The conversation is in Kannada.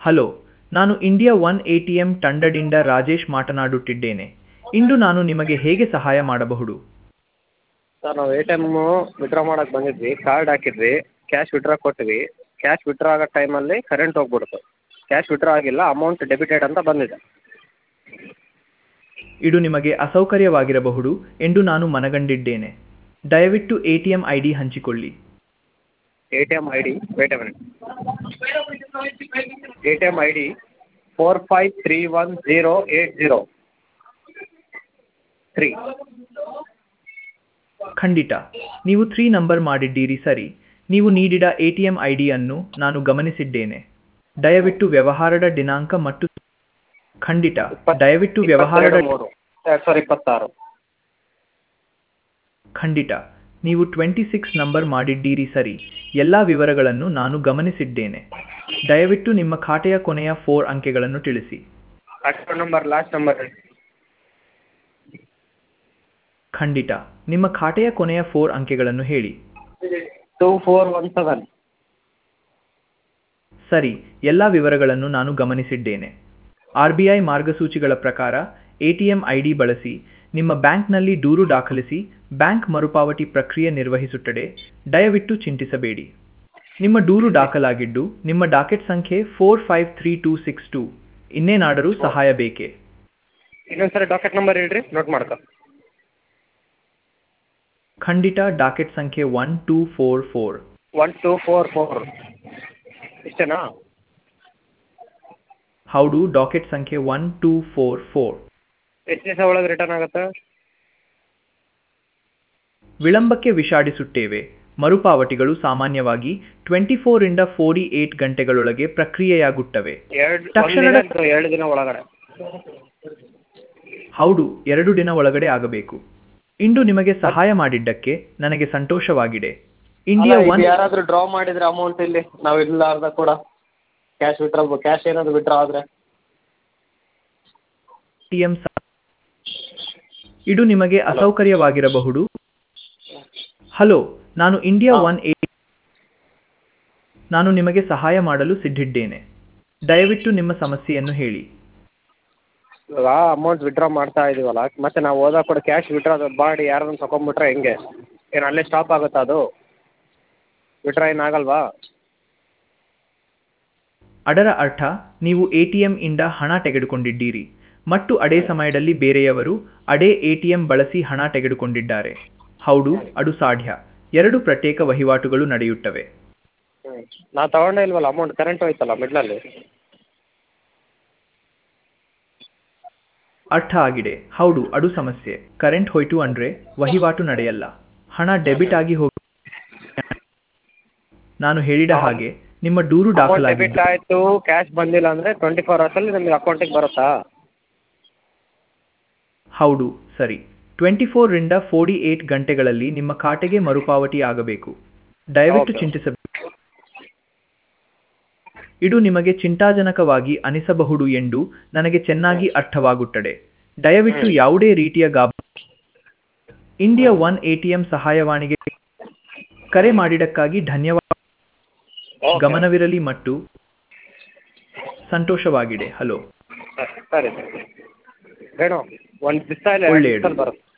ಹಲೋ ನಾನು India one A T M ತಂಡದಿಂದ ರಾಜೇಶ್ ಮಾತನಾಡುತ್ತಿದ್ದೇನೆ ಇಂದು ನಾನು ನಿಮಗೆ ಹೇಗೆ ಸಹಾಯ ಮಾಡಬಹುದು ಸರ್ ನಾವು ಎ ಟಿ ಎಮ್ಮು ವಿಡ್ರಾ ಮಾಡಕ್ಕೆ ಬಂದಿದ್ವಿ ಕಾರ್ಡ್ ಹಾಕಿದ್ವಿ ಕ್ಯಾಶ್ ವಿಡ್ರಾ ಕೊಟ್ವಿ ಕ್ಯಾಶ್ ವಿಡ್ರಾ ಆಗೋ ಟೈಮಲ್ಲಿ ಕರೆಂಟ್ ಹೋಗ್ಬಿಡ್ತು ಕ್ಯಾಶ್ ವಿಡ್ರಾ ಆಗಿಲ್ಲ ಅಮೌಂಟ್ ಡೆಬಿಟೆಡ್ ಅಂತ ಬಂದಿದೆ ಇದು ನಿಮಗೆ ಅಸೌಕರ್ಯವಾಗಿರಬಹುದು ಎಂದು ನಾನು ಮನಗಂಡಿದ್ದೇನೆ ದಯವಿಟ್ಟು A T M I D ಹಂಚಿಕೊಳ್ಳಿ A T M I D wait a minute A T M I D four five three one zero eight zero three ಖಂಡಿತ ನೀವು ತ್ರೀ ನಂಬರ್ ಮಾಡಿದ್ದೀರಿ ಸರಿ ನೀವು ನೀಡಿದ ಎ ಟಿ ಎಂ ಐ ಡಿಯನ್ನು ನಾನು ಗಮನಿಸಿದ್ದೇನೆ ದಯವಿಟ್ಟು ವ್ಯವಹಾರದ ದಿನಾಂಕ ಮತ್ತು ಖಂಡಿತ ದಯವಿಟ್ಟು ವ್ಯವಹಾರದ ಮೂರು ಎರಡು ಸಾವಿರ ಇಪ್ಪತ್ತಾರು ಖಂಡಿತ ನೀವು ಟ್ವೆಂಟಿ ಸಿಕ್ಸ್ ನಂಬರ್ ಮಾಡಿದ್ದೀರಿ ಸರಿ ಎಲ್ಲ ವಿವರಗಳನ್ನು ನಾನು ಗಮನಿಸಿದ್ದೇನೆ ದಯವಿಟ್ಟು ನಿಮ್ಮ ಖಾತೆಯ ಕೊನೆಯ ಫೋರ್ ಅಂಕೆಗಳನ್ನು ತಿಳಿಸಿ ಅಕೌಂಟ್ ನಂಬರ್ ಲಾಸ್ಟ್ ನಂಬರ್ ಖಂಡಿತ ನಿಮ್ಮ ಖಾತೆಯ ಕೊನೆಯ ಫೋರ್ ಅಂಕೆಗಳನ್ನು ಹೇಳಿ ಟೂ ಫೋರ್ ಒನ್ ಸೆವೆನ್ ಸರಿ ಎಲ್ಲ ವಿವರಗಳನ್ನು ನಾನು ಗಮನಿಸಿದ್ದೇನೆ ಆರ್ ಬಿ ಐ ಮಾರ್ಗಸೂಚಿಗಳ ಪ್ರಕಾರ A T M I D ಬಳಸಿ ನಿಮ್ಮ ಬ್ಯಾಂಕ್ನಲ್ಲಿ ದೂರು ದಾಖಲಿಸಿ ಬ್ಯಾಂಕ್ ಮರುಪಾವತಿ ಪ್ರಕ್ರಿಯೆ ನಿರ್ವಹಿಸುತ್ತದೆ ದಯವಿಟ್ಟು ಚಿಂತಿಸಬೇಡಿ ನಿಮ್ಮ ದೂರು ದಾಖಲಾಗಿದ್ದು ನಿಮ್ಮ ಡಾಕೆಟ್ ಸಂಖ್ಯೆ four five three two six two ಇನ್ನೇನಾದರೂ ಸಹಾಯ ಬೇಕೇ ಇನ್ನೊಂದು ಸರಿ ಡಾಕೆಟ್ ನಂಬರ್ ಹೇಳ್ರಿ ನೋಟ್ ಮಾಡ್ಕೊ ಖಂಡಿತ ಡಾಕೆಟ್ ಸಂಖ್ಯೆ one two four four one two four four ಇಷ್ಟೇನಾ ಹೌದು ಡಾಕೆಟ್ ಸಂಖ್ಯೆ ಒನ್ ಟೂ ಫೋರ್ ಫೋರ್ ಎಷ್ಟು ದಿವಸ ಒಳಗೆ ರಿಟರ್ನ್ ಆಗುತ್ತೆ ವಿಳಂಬಕ್ಕೆ ವಿಷಾಡಿಸುತ್ತೇವೆ ಮರುಪಾವತಿಗಳು ಸಾಮಾನ್ಯವಾಗಿ ಟ್ವೆಂಟಿ ಫೋರಿಂದ ಫೋರ್ಟಿ ಏಟ್ ಗಂಟೆಗಳೊಳಗೆ ಪ್ರಕ್ರಿಯೆಯಾಗುತ್ತವೆ ಎರಡು ತಕ್ಷಣದ- ಒಂದು ದಿನ ಅಥವಾ ಎರಡು ದಿನ ಒಳಗಡೆ ಹೌದು ಎರಡು ದಿನ ಒಳಗಡೆ ಆಗಬೇಕು ಇಂದು ನಿಮಗೆ ಸಹಾಯ ಮಾಡಿದ್ದಕ್ಕೆ ನನಗೆ ಸಂತೋಷವಾಗಿದೆ ಇಂಡಿಯಾ ಅಲ್ಲ, ಒನ್ ಇದು ಯಾರಾದ್ರೂ ಡ್ರಾ ಮಾಡಿದ್ರೆ ಅಮೌಂಟ್ ಇಲ್ಲಿ ನಾವು ಇರ್ಲಾರ್ದ ಕೂಡ ಕ್ಯಾಶ್ ವಿಡ್ರಾ ಕ್ಯಾಶ್ ಏನಾದ್ರು ವಿಡ್ರಾ ಆದ್ರೆ ಟಿಎಂ ಇದು ನಿಮಗೆ ಅಸೌಕರ್ಯವಾಗಿರಬಹುದು ಹಲೋ ನಾನು ಇಂಡಿಯಾ ಹಾ. ಒನ್ ಎ ನಾನು ನಿಮಗೆ ಸಹಾಯ ಮಾಡಲು ಸಿದ್ಧಿದ್ದೇನೆ ದಯವಿಟ್ಟು ನಿಮ್ಮ ಸಮಸ್ಯೆಯನ್ನು ಹೇಳಿ ಇವಾಗ ಅಮೌಂಟ್ ವಿಡ್ರಾ ಮಾಡ್ತಾ ಇದೀವಲ್ಲ ಮತ್ತೆ ನಾವು ಹೋದಾಗ ಕೂಡ ಕ್ಯಾಶ್ ವಿಡ್ರಾ ಮಾಡಿ ಯಾರನ್ನ ತಗೊಂಡ್ಬಿಟ್ರೆ ಹೆಂಗೆ ಏನು ಅಲ್ಲೇ ಸ್ಟಾಪ್ ಆಗುತ್ತಾ ಅದು ವಿಡ್ರಾ ಏನು ಆಗಲ್ವಾ ಅದರ ಅರ್ಥ ನೀವು ಎಟಿಎಂ ಇಂದ ಹಣ ತೆಗೆದುಕೊಂಡಿದ್ದೀರಿ ಮತ್ತು ಅದೇ ಸಮಯದಲ್ಲಿ ಬೇರೆಯವರು ಅದೇ ಎಟಿಎಂ ಬಳಸಿ ಹಣ ತೆಗೆದುಕೊಂಡಿದ್ದಾರೆ ಹೌದು ಅದು ಸಾಧ್ಯ ಎರಡು ಪ್ರತ್ಯೇಕ ವಹಿವಾಟುಗಳು ನಡೆಯುತ್ತವೆ ಹ್ಞೂ ನಾವು ತಗೊಂಡೇ ಇಲ್ವಲ್ಲ ಅಮೌಂಟ್ ಕರೆಂಟ್ ಹೋಯ್ತಲ್ಲ ಮಿಡ್ಲಲ್ಲಿ ಅರ್ಥ ಆಗಿದೆ ಹೌದು ಅದು ಸಮಸ್ಯೆ ಕರೆಂಟ್ ಹೋಯ್ತು ಅಂದ್ರೆ ವಹಿವಾಟು ನಡೆಯಲ್ಲ ಹಣ ಡೆಬಿಟ್ ಆಗಿ ಹೋಗಿ ನಾನು ಹೇಳಿದ ಹಾಗೆ ನಿಮ್ಮ ದೂರು ಡೆಬಿಟ್ ದಾಖಲಾಗಿದ್ದು ಆಯಿತು ಕ್ಯಾಶ್ ಬಂದಿಲ್ಲ ಅಂದರೆ ಟ್ವೆಂಟಿ ಫೋರ್ ಅವರ್ಸಲ್ಲಿ ನಿಮಗೆ ಅಕೌಂಟಿಗೆ ಬರುತ್ತಾ ಹೌದು ಸರಿ ಟ್ವೆಂಟಿ ಫೋರ್ರಿಂದ ಫೋರ್ಟಿ ಏಟ್ ಗಂಟೆಗಳಲ್ಲಿ ನಿಮ್ಮ ಖಾತೆಗೆ ಮರುಪಾವತಿ ಆಗಬೇಕು ದಯವಿಟ್ಟು Okay. ಚಿಂತಿಸಬೇಕು ಇದು ನಿಮಗೆ ಚಿಂತಾಜನಕವಾಗಿ ಅನಿಸಬಹುದು ಎಂದು ನನಗೆ ಚೆನ್ನಾಗಿ ಅರ್ಥವಾಗುತ್ತದೆ ದಯವಿಟ್ಟು ಯಾವುದೇ ರೀತಿಯ ಗಾಬ ಇಂಡಿಯಾ ಒನ್ ಎಟಿಎಂ ಸಹಾಯವಾಣಿಗೆ ಕರೆ ಮಾಡಿದ್ದಕ್ಕಾಗಿ ಧನ್ಯವಾದ Okay. ಗಮನವಿರಲಿ ಮತ್ತು ಸಂತೋಷವಾಗಿದೆ ಹಲೋ ಸರಿ ಸರಿ ವೇಣು ಒಂದು ದಿವಸ ಇಲ್ಲ ಒಳ್ಳೆಯದು. ಬರುತ್ತೆ